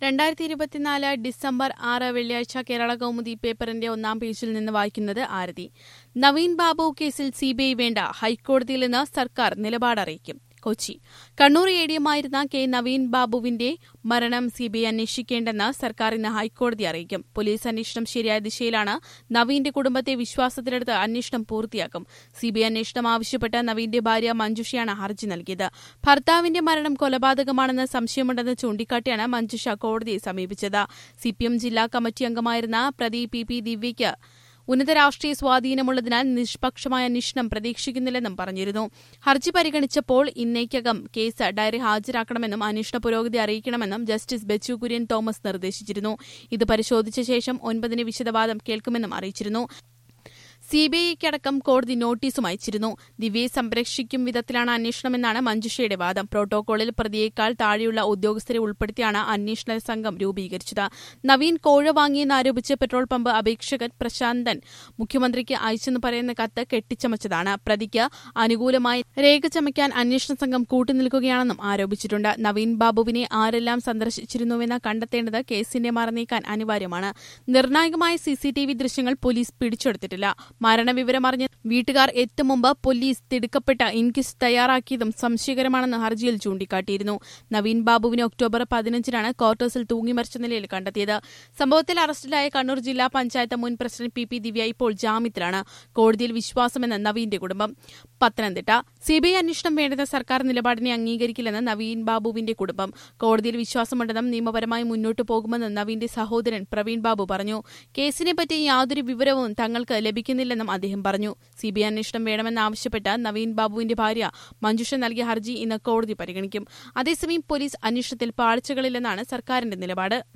രണ്ടായിരത്തി ഇരുപത്തിനാല് ഡിസംബർ ആറ് വെള്ളിയാഴ്ച കേരള കൗമുദി പേപ്പറിന്റെ ഒന്നാം പേജിൽ നിന്ന് വായിക്കുന്നത് ആരതി നവീൻ ബാബു കേസിൽ സിബിഐ വേണ്ട ഹൈക്കോടതിയിൽ നിന്ന് സർക്കാർ നിലപാടറിയിക്കും കൊച്ചി കണ്ണൂർ എ ഡി എമായിരുന്ന കെ നവീൻ ബാബുവിന്റെ മരണം സിബിഐ അന്വേഷിക്കേണ്ടെന്ന് സർക്കാർ ഇന്ന് ഹൈക്കോടതി അറിയിക്കും പോലീസ് അന്വേഷണം ശരിയായ ദിശയിലാണ് നവീന്റെ കുടുംബത്തെ വിശ്വാസത്തിലെടുത്ത് അന്വേഷണം പൂർത്തിയാക്കും സിബിഐ അന്വേഷണം ആവശ്യപ്പെട്ട് നവീന്റെ ഭാര്യ മഞ്ജുഷയാണ് ഹർജി നൽകിയത് ഭർത്താവിന്റെ മരണം കൊലപാതകമാണെന്ന് സംശയമുണ്ടെന്ന് ചൂണ്ടിക്കാട്ടിയാണ് മഞ്ജുഷ കോടതിയെ സമീപിച്ചത് സിപിഎം ജില്ലാ കമ്മിറ്റി അംഗമായിരുന്ന പ്രതി പി പി ദിവ്യയ്ക്ക് ഉന്നത രാഷ്ട്രീയ സ്വാധീനമുള്ളതിനാൽ നിഷ്പക്ഷമായ അന്വേഷണം പ്രതീക്ഷിക്കുന്നില്ലെന്നും പറഞ്ഞിരുന്നു ഹർജി പരിഗണിച്ചപ്പോൾ ഇന്നേക്കകം കേസ് ഡയറി ഹാജരാക്കണമെന്നും അന്വേഷണ പുരോഗതി അറിയിക്കണമെന്നും ജസ്റ്റിസ് ബെച്ചു കുര്യൻ തോമസ് നിർദ്ദേശിച്ചിരുന്നു ഇത് പരിശോധിച്ച ശേഷം ഒൻപതിന് വിശദവാദം കേൾക്കുമെന്നും അറിയിച്ചിരുന്നു സിബിഐക്കടക്കം കോടതി നോട്ടീസും അയച്ചിരുന്നു ദിവ്യയെ സംരക്ഷിക്കും വിധത്തിലാണ് അന്വേഷണമെന്നാണ് മഞ്ജുഷയുടെ വാദം പ്രോട്ടോകോളിൽ പ്രതിയേക്കാൾ താഴെയുള്ള ഉദ്യോഗസ്ഥരെ ഉൾപ്പെടുത്തിയാണ് അന്വേഷണ സംഘം രൂപീകരിച്ചത് നവീൻ കോഴ വാങ്ങിയെന്നാരോപിച്ച് പെട്രോൾ പമ്പ് അപേക്ഷകൻ പ്രശാന്തൻ മുഖ്യമന്ത്രിക്ക് അയച്ചെന്ന് പറയുന്ന കത്ത് കെട്ടിച്ചമച്ചതാണ് പ്രതിക്ക് അനുകൂലമായി രേഖ ചമയ്ക്കാൻ അന്വേഷണ സംഘം കൂട്ടുനിൽക്കുകയാണെന്നും ആരോപിച്ചിട്ടുണ്ട് നവീൻ ബാബുവിനെ ആരെല്ലാം സന്ദർശിച്ചിരുന്നുവെന്ന് കണ്ടെത്തേണ്ടത് കേസിന്റെ മറനീക്കാൻ അനിവാര്യമാണ് നിർണായകമായ സിസിടിവി ദൃശ്യങ്ങൾ പോലീസ് പിടിച്ചെടുത്തിട്ടില്ല മരണവിവരമറിഞ്ഞ് വീട്ടുകാർ എത്തും മുമ്പ് പോലീസ് തിടുക്കപ്പെട്ട ഇൻക്വസ്റ്റ് തയ്യാറാക്കിയതും സംശയകരമാണെന്ന് ഹർജിയിൽ ചൂണ്ടിക്കാട്ടിയിരുന്നു നവീൻ ബാബുവിനെ ഒക്ടോബർ പതിനഞ്ചിനാണ് ക്വാർട്ടേഴ്സിൽ തൂങ്ങിമരിച്ച നിലയിൽ കണ്ടെത്തിയത് സംഭവത്തിൽ അറസ്റ്റിലായ കണ്ണൂർ ജില്ലാ പഞ്ചായത്ത് മുൻ പ്രസിഡന്റ് പി പി ദിവ്യ ഇപ്പോൾ ജാമ്യത്തിലാണ് കോടതിയിൽ വിശ്വാസമെന്ന് നവീന്റെ കുടുംബം പത്തനംതിട്ട സിബിഐ അന്വേഷണം വേണ്ടെന്ന സർക്കാർ നിലപാടിനെ അംഗീകരിക്കില്ലെന്ന് നവീൻ ബാബുവിന്റെ കുടുംബം കോടതിയിൽ വിശ്വാസമുണ്ടെന്നും നിയമപരമായി മുന്നോട്ടു പോകുമെന്നും നവീന്റെ സഹോദരൻ പ്രവീൺ ബാബു പറഞ്ഞു കേസിനെപ്പറ്റി യാതൊരു വിവരവും തങ്ങൾക്ക് ലഭിക്കുന്നില്ലെന്നും അദ്ദേഹം പറഞ്ഞു സിബിഐ അന്വേഷണം വേണമെന്നാവശ്യപ്പെട്ട് നവീൻ ബാബുവിന്റെ ഭാര്യ മഞ്ജുഷ നൽകിയ ഹർജി ഇന്ന് കോടതി പരിഗണിക്കും അതേസമയം പോലീസ് അന്വേഷണത്തിൽ പാഴ്ചകളില്ലെന്നാണ് സർക്കാരിന്റെ നിലപാട്